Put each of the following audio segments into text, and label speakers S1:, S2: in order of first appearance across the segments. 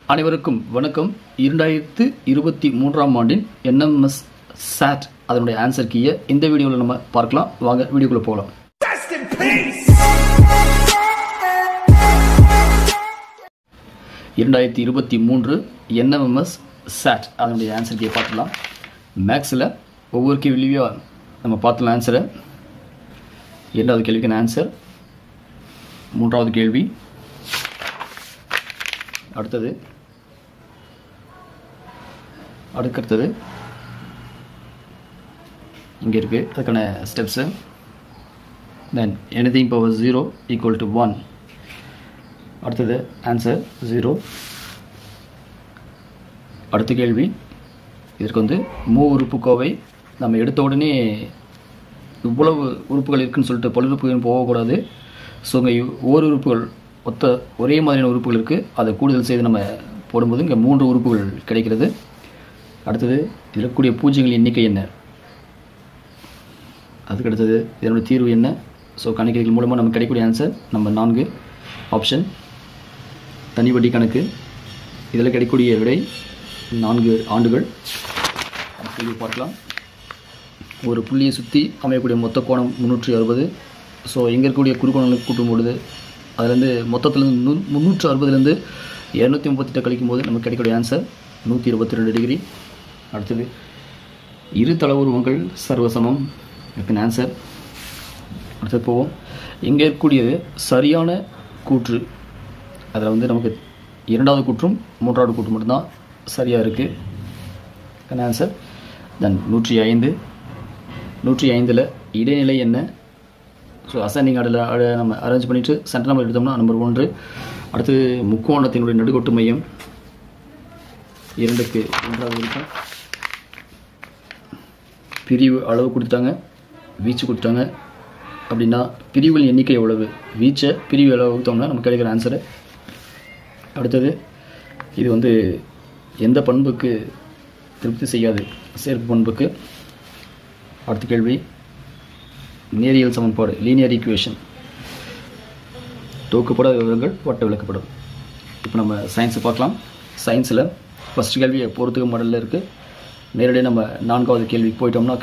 S1: அனைவருக்கும் வணக்கம் இரண்டாயிரத்து இருபத்தி மூன்றாம் ஆண்டின் என்எம்எஸ் சாட் அதனுடைய ஆன்சர் கீயை இந்த வீடியோவில் நம்ம பார்க்கலாம் வாங்க வீடியோக்குள்ள போகலாம்
S2: Rest in peace!
S1: இரண்டாயிரத்தி இருபத்தி மூன்று என்எம்எஸ் சாட் அதனுடைய ஆன்சர் கீயை பார்த்துக்கலாம் மேக்ஸில் ஒவ்வொரு கேள்வியும் நம்ம பார்த்துலாம் ஆன்சரை இரண்டாவது கேள்விக்கான ஆன்சர் மூன்றாவது கேள்வி அடுத்தது அடுக்கடுத்தது இங்கே இருக்குது அதுக்கான steps then anything power zero equal to one அடுத்தது ஆன்சர் ஜீரோ அடுத்த கேள்வி இதற்கு வந்து மூ உறுப்புக்கோவை நம்ம எடுத்த உடனே இவ்வளவு உறுப்புகள் இருக்குன்னு சொல்லிட்டு பல்லுறுப்புகள் போகக்கூடாது ஸோ இங்கே ஓர் உறுப்புகள் ஒத்த ஒரே மாதிரியான உறுப்புகள் இருக்குது அதை கூடுதல் செய்து நம்ம போடும்போது இங்கே மூன்று உறுப்புகள் கிடைக்கிறது அடுத்தது இதில் இருக்கக்கூடிய பூஜ்ஜியங்கள் எண்ணிக்கை என்ன அதுக்கு அடுத்தது இதனுடைய தீர்வு என்ன ஸோ கணக்கீடுகள் மூலமாக நமக்கு கிடைக்கக்கூடிய ஆன்சர் நம்ம நான்கு ஆப்ஷன் தனி வட்டி கணக்கு இதில் கிடைக்கக்கூடிய விடை நான்கு ஆண்டுகள் கேள்வி பார்க்கலாம் ஒரு புள்ளியை சுற்றி அமையக்கூடிய மொத்த கோணம் முந்நூற்றி அறுபது ஸோ எங்கே இருக்கக்கூடிய குறுக்கோணங்களுக்கு கூட்டும் பொழுது அதுலேருந்து மொத்தத்துலேருந்து நூ முந்நூற்று அறுபதுலேருந்து இரநூத்தி முப்பத்தெட்டு கழிக்கும் போது நமக்கு கிடைக்கக்கூடிய ஆன்சர் நூற்றி இருபத்தி ரெண்டு டிகிரி அடுத்தது இரு தளவுருவங்கள் சர்வசமம் இதுக்கு ஆன்சர் அடுத்தது போவோம் இங்கே இருக்கக்கூடியது சரியான கூற்று அதில் வந்து நமக்கு இரண்டாவது கூற்றும் மூன்றாவது கூற்று மட்டும்தான் சரியாக இருக்குது ஆன்சர் தென் நூற்றி ஐந்து நூற்றி ஐந்தில் இடைநிலை என்ன ஸோ அசைனிங் ஆர்டரில் நம்ம அரேஞ்ச் பண்ணிவிட்டு சென்டர் நம்பர் எடுத்தோம்னா நம்பர் ஒன்று அடுத்தது முக்கோணத்தினுடைய நடுக்கொட்டு மையம் இரண்டுக்கு ஒன்றாக இருக்கும் பிரிவு அளவு கொடுத்துட்டாங்க வீச்சு கொடுத்துட்டாங்க அப்படின்னா பிரிவுகள் எண்ணிக்கை எவ்வளவு வீச்சை பிரிவு அளவு கொடுத்தோம்னா நமக்கு கிடைக்கிற ஆன்சரு அடுத்தது இது வந்து எந்த பண்புக்கு திருப்தி செய்யாது சேர்ப்பு பண்புக்கு அடுத்த கேள்வி நேரியல் சமன்பாடு லீனியர் ஈக்குவேஷன் தொகுக்கப்படாத விவரங்கள் வட்ட விளக்கப்படும் இப்போ நம்ம சயின்ஸை பார்க்கலாம் சயின்ஸில் ஃபஸ்ட் கேள்வி பொறுத்துக்க மாடலில் இருக்குது நேரடியாக நம்ம நான்காவது கேள்விக்கு போயிட்டோம்னாக்க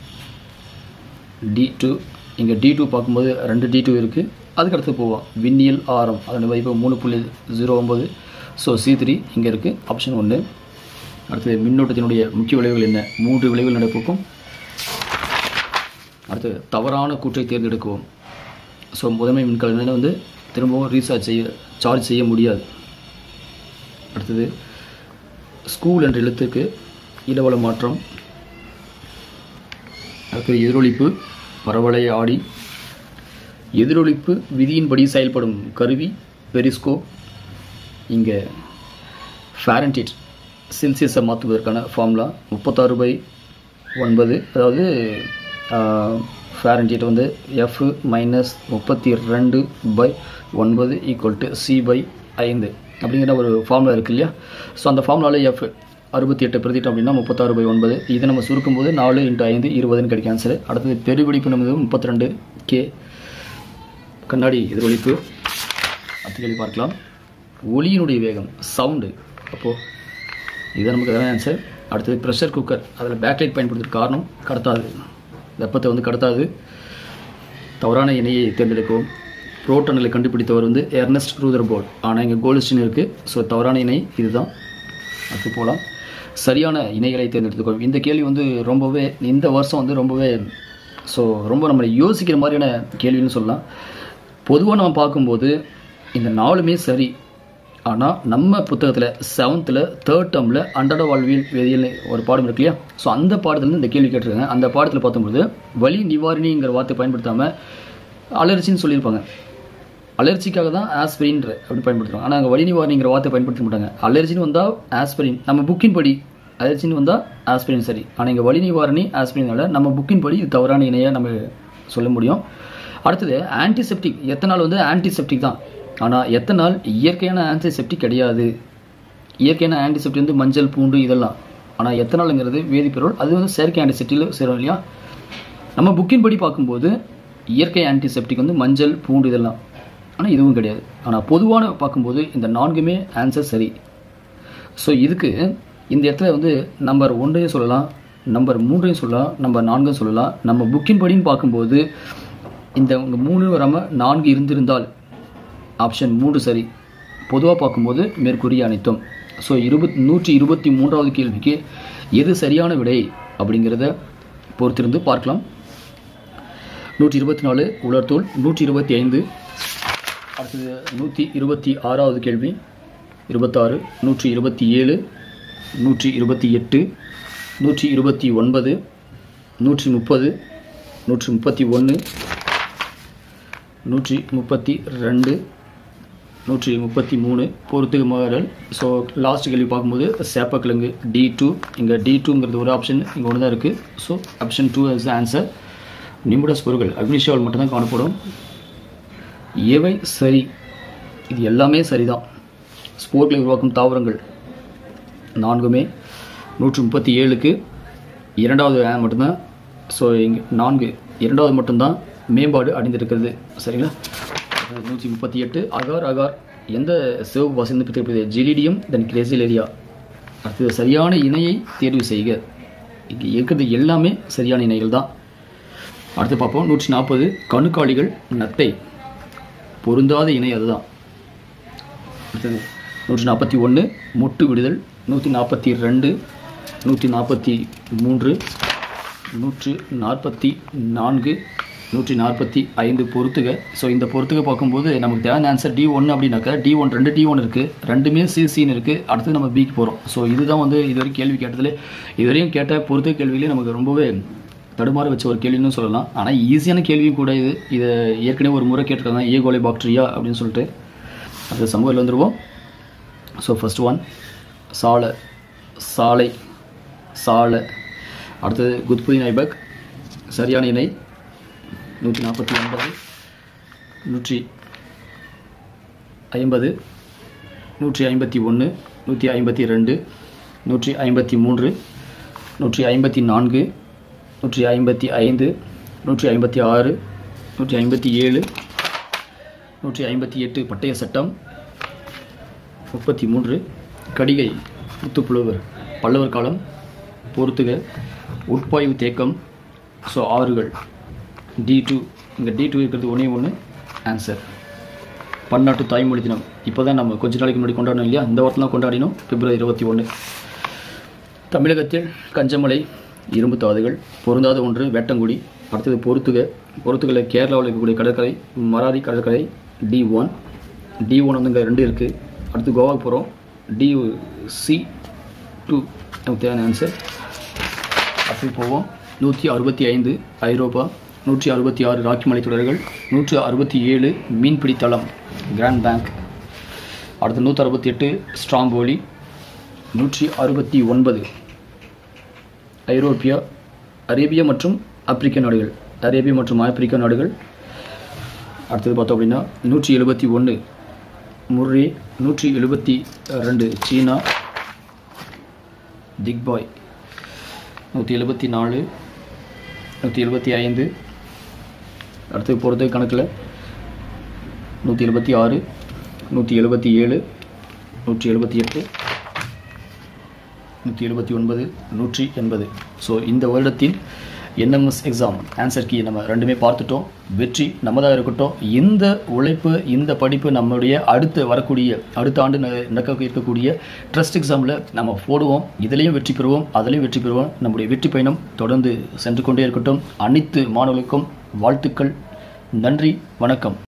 S1: டி டூ இங்கே டி டூ பார்க்கும்போது ரெண்டு டி டூ இருக்குது அதுக்கடுத்து போவோம் விண்ணியல் ஆரம் அதோட மதிப்பு மூணு புள்ளி ஜீரோ ஒம்பது ஸோ சி த்ரீ இங்கே இருக்குது ஆப்ஷன் ஒன்று அடுத்தது மின்னோட்டத்தினுடைய முக்கிய விளைவுகள் என்ன மூன்று விளைவுகள் நடப்புக்கும் அடுத்து தவறான கூற்றை தேர்ந்தெடுக்கவும் ஸோ முதன்மை மின்கலனை வந்து திரும்பவும் ரீசார்ஜ் செய்ய சார்ஜ் செய்ய முடியாது அடுத்தது ஸ்கூல் என்ற எழுத்துக்கு இடவள மாற்றம் அடுத்தது எதிரொலிப்பு பரவளைய ஆடி எதிரொலிப்பு விதியின்படி செயல்படும் கருவி பெரிஸ்கோப் இங்கே ஃபாரன்டீட் செல்சியஸை மாற்றுவதற்கான ஃபார்முலா முப்பத்தாறு பை ஒன்பது அதாவது ஃபாரன்டீட் வந்து எஃப் மைனஸ் முப்பத்தி ரெண்டு பை ஒன்பது ஈக்குவல் டு சி பை ஐந்து அப்படிங்கிற ஒரு ஃபார்முலா இருக்கு இல்லையா ஸோ அந்த ஃபார்முலாவில் எஃப் அறுபத்தி எட்டு பிரதிட்டோம் அப்படின்னா முப்பத்தாறு பை ஒன்பது இதை நம்ம சுருக்கும் போது நாலு இன்ட்டு ஐந்து இருபதுன்னு கிடைக்கும் ஆன்சர் அடுத்தது பெருவெடிப்பு நமது முப்பத்தி ரெண்டு கே கண்ணாடி எதிரொலிப்பு அடுத்த கேள்வி பார்க்கலாம் ஒளியினுடைய வேகம் சவுண்டு அப்போது இது நமக்கு அதான் ஆன்சர் அடுத்தது ப்ரெஷர் குக்கர் அதில் பேக்லைட் பயன்படுத்துகிற காரணம் கடத்தாது வெப்பத்தை வந்து கடத்தாது தவறான இணையை தேர்ந்தெடுக்கவும் புரோட்டான்களை கண்டுபிடித்தவர் வந்து எர்னஸ்ட் ரூதர் போர்ட் ஆனால் இங்கே கோல்ஸ்டின் இருக்குது ஸோ தவறான இணை இதுதான் அடுத்து போகலாம் சரியான இணைகளை தேர்ந்தெடுத்துக்கணும் இந்த கேள்வி வந்து ரொம்பவே இந்த வருஷம் வந்து ரொம்பவே ஸோ ரொம்ப நம்மளை யோசிக்கிற மாதிரியான கேள்வின்னு சொல்லலாம் பொதுவாக நம்ம பார்க்கும்போது இந்த நாலுமே சரி ஆனால் நம்ம புத்தகத்தில் செவன்த்தில் தேர்ட் டேர்மில் அன்றாட வாழ்வியல் வேதியியல் ஒரு பாடம் இருக்கு இல்லையா ஸோ அந்த பாடத்துலேருந்து இந்த கேள்வி கேட்டிருக்காங்க அந்த பாடத்தில் பார்க்கும்போது வலி நிவாரணிங்கிற வார்த்தை பயன்படுத்தாமல் அலர்ஜின்னு சொல்லியிருப்பாங்க அலர்ஜிக்காக தான் ஆஸ்பிரின்ற அப்படி பயன்படுத்துவாங்க ஆனால் அங்கே வலி நிவாரணிங்கிற வார்த்தை பயன்படுத்த மாட்டாங்க அலர்ஜின்னு வந்தால் ஆஸ்பிரின் நம்ம புக்கின் படி அலர்ஜின்னு வந்தால் ஆஸ்பிரின் சரி ஆனால் இங்கே வலி நிவாரணி ஆஸ்பிரினால நம்ம புக்கின் படி இது தவறான இணையாக நம்ம சொல்ல முடியும் அடுத்தது ஆன்டிசெப்டிக் எத்தனால் வந்து ஆன்டிசெப்டிக் தான் ஆனால் எத்தனால் இயற்கையான ஆன்டிசெப்டிக் கிடையாது இயற்கையான ஆன்டிசெப்டிக் வந்து மஞ்சள் பூண்டு இதெல்லாம் ஆனால் எத்தனாலுங்கிறது வேதிப்பொருள் அது வந்து செயற்கை ஆன்டிசெப்டில் சேரும் இல்லையா நம்ம புக்கின் படி பார்க்கும்போது இயற்கை ஆன்டிசெப்டிக் வந்து மஞ்சள் பூண்டு இதெல்லாம் ஆனால் இதுவும் கிடையாது ஆனால் பொதுவான பார்க்கும்போது இந்த நான்குமே ஆன்சர் சரி ஸோ இதுக்கு இந்த இடத்துல வந்து நம்பர் ஒன்றையும் சொல்லலாம் நம்பர் மூன்றையும் சொல்லலாம் நம்பர் நான்கையும் சொல்லலாம் நம்ம புக்கின் படின்னு பார்க்கும்போது இந்த உங்க மூணு வராமல் நான்கு இருந்திருந்தால் ஆப்ஷன் மூன்று சரி பொதுவாக பார்க்கும்போது மேற்கூறிய அனைத்தும் ஸோ இருபத் நூற்றி இருபத்தி மூன்றாவது கேள்விக்கு எது சரியான விடை அப்படிங்கிறத பொறுத்திருந்து பார்க்கலாம் நூற்றி இருபத்தி நாலு உலர்த்தூள் நூற்றி இருபத்தி ஐந்து அடுத்தது நூற்றி இருபத்தி ஆறாவது கேள்வி இருபத்தாறு நூற்றி இருபத்தி ஏழு நூற்றி இருபத்தி எட்டு நூற்றி இருபத்தி ஒன்பது நூற்றி முப்பது நூற்றி முப்பத்தி ஒன்று நூற்றி முப்பத்தி ரெண்டு நூற்றி முப்பத்தி மூணு பொறுத்துக்கு மாறல் ஸோ லாஸ்ட் கேள்வி பார்க்கும்போது சேப்பக்கிழங்கு டி டூ இங்கே டி டூங்கிறது ஒரு ஆப்ஷன் இங்கே ஒன்று தான் இருக்குது so option two is answer நிமிடஸ் பொருட்கள் அக்னிஷாவல் மட்டும்தான் காணப்படும் எவை சரி இது எல்லாமே சரிதான் ஸ்போர்ட்களை உருவாக்கும் தாவரங்கள் நான்குமே நூற்றி முப்பத்தி ஏழுக்கு இரண்டாவது ஆன் மட்டும்தான் ஸோ இங்கே நான்கு இரண்டாவது மட்டும்தான் மேம்பாடு அடைந்திருக்கிறது சரிங்களா நூற்றி முப்பத்தி எட்டு அகார் அகார் எந்த சிவப்பு வசந்து பெற்றிருப்பது ஜெலிடியம் தென் கிரேசிலேரியா அடுத்தது சரியான இணையை தேர்வு செய்க இங்கே இருக்கிறது எல்லாமே சரியான இணைகள் தான் அடுத்து பார்ப்போம் நூற்றி நாற்பது கணுக்காளிகள் நத்தை பொருந்தாத இணை அதுதான் அடுத்தது நூற்றி நாற்பத்தி ஒன்று முட்டு விடுதல் நூற்றி நாற்பத்தி ரெண்டு நூற்றி நாற்பத்தி மூன்று நூற்று நாற்பத்தி நான்கு நூற்றி நாற்பத்தி ஐந்து பொறுத்துக ஸோ இந்த பொறுத்துக பார்க்கும்போது நமக்கு தேவையான ஆன்சர் டி ஒன்று அப்படின்னாக்கா டி ஒன் ரெண்டு டி ஒன் இருக்குது ரெண்டுமே சி சின்னு இருக்குது அடுத்து நம்ம பிக்கு போகிறோம் ஸோ இதுதான் வந்து இதுவரைக்கும் கேள்வி கேட்டதில் இதுவரையும் கேட்ட பொறுத்த கேள்வியிலே நமக்கு ரொம்பவே தடுமாற வச்ச ஒரு கேள்வின்னு சொல்லலாம் ஆனால் ஈஸியான கேள்வியும் கூட இது இதை ஏற்கனவே ஒரு முறை கேட்டிருக்காங்க ஏகோலை பாக்டீரியா அப்படின்னு சொல்லிட்டு அடுத்த சமூகத்தில் வந்துடுவோம் ஸோ ஃபர்ஸ்ட் ஒன் சாலை சாலை சாலை அடுத்தது குத்புதீன் ஐபக் சரியான இணை நூற்றி நாற்பத்தி ஒன்பது நூற்றி ஐம்பது நூற்றி ஐம்பத்தி ஒன்று நூற்றி ஐம்பத்தி ரெண்டு நூற்றி ஐம்பத்தி மூன்று நூற்றி ஐம்பத்தி நான்கு நூற்றி ஐம்பத்தி ஐந்து நூற்றி ஐம்பத்தி ஆறு நூற்றி ஐம்பத்தி ஏழு நூற்றி ஐம்பத்தி எட்டு பட்டய சட்டம் முப்பத்தி மூன்று கடிகை முத்துப்புலவர் பல்லவர் காலம் பொறுத்துக உட்பாய்வு தேக்கம் ஸோ ஆறுகள் டி டூ இங்கே டி டூ இருக்கிறது ஒன்றே ஒன்று ஆன்சர் பன்னாட்டு தாய்மொழி தினம் இப்போ தான் நம்ம கொஞ்ச நாளைக்கு முன்னாடி கொண்டாடணும் இல்லையா இந்த வாரத்தில் தான் கொண்டாடினோம் பிப்ரவரி இருபத்தி ஒன்று தமிழகத்தில் கஞ்சமலை இரும்பு தாதுகள் பொருந்தாத ஒன்று வேட்டங்குடி அடுத்தது பொறுத்துக பொறுத்துகளை கேரளாவில் இருக்கக்கூடிய கடற்கரை மராரி கடற்கரை டி ஒன் டி ஒன் வந்து இங்கே ரெண்டு இருக்குது அடுத்து கோவாக்கு போகிறோம் டி சி டூ நமக்கு தேவையான ஆன்சர் அப்படி போவோம் நூற்றி அறுபத்தி ஐந்து ஐரோப்பா நூற்றி அறுபத்தி ஆறு ராக்கி மலைத்தொடர்கள் நூற்றி அறுபத்தி ஏழு மீன்பிடி தளம் கிராண்ட் பேங்க் அடுத்து நூற்றி அறுபத்தி எட்டு ஸ்ட்ராம்போலி நூற்றி அறுபத்தி ஒன்பது ஐரோப்பியா அரேபியா மற்றும் ஆப்பிரிக்க நாடுகள் அரேபியா மற்றும் ஆப்பிரிக்க நாடுகள் அடுத்தது பார்த்தோம் அப்படின்னா நூற்றி எழுபத்தி ஒன்று முர்ரே நூற்றி எழுபத்தி ரெண்டு சீனா திக்பாய் நூற்றி எழுபத்தி நாலு நூற்றி எழுபத்தி ஐந்து அடுத்து போகிறது கணக்கில் நூற்றி எழுபத்தி ஆறு நூற்றி எழுபத்தி ஏழு நூற்றி எழுபத்தி எட்டு நூற்றி எழுபத்தி ஒன்பது நூற்றி எண்பது ஸோ இந்த வருடத்தின் என்எம்எஸ் எக்ஸாம் ஆன்சர் கீ நம்ம ரெண்டுமே பார்த்துட்டோம் வெற்றி நம்மதாக இருக்கட்டும் இந்த உழைப்பு இந்த படிப்பு நம்மளுடைய அடுத்து வரக்கூடிய அடுத்த ஆண்டு ந- நடக்க இருக்கக்கூடிய ட்ரஸ்ட் எக்ஸாமில் நம்ம போடுவோம் இதுலேயும் வெற்றி பெறுவோம் அதுலேயும் வெற்றி பெறுவோம் நம்முடைய வெற்றி பயணம் தொடர்ந்து சென்று கொண்டே இருக்கட்டும் அனைத்து மாணவர்களுக்கும் வாழ்த்துக்கள் நன்றி வணக்கம்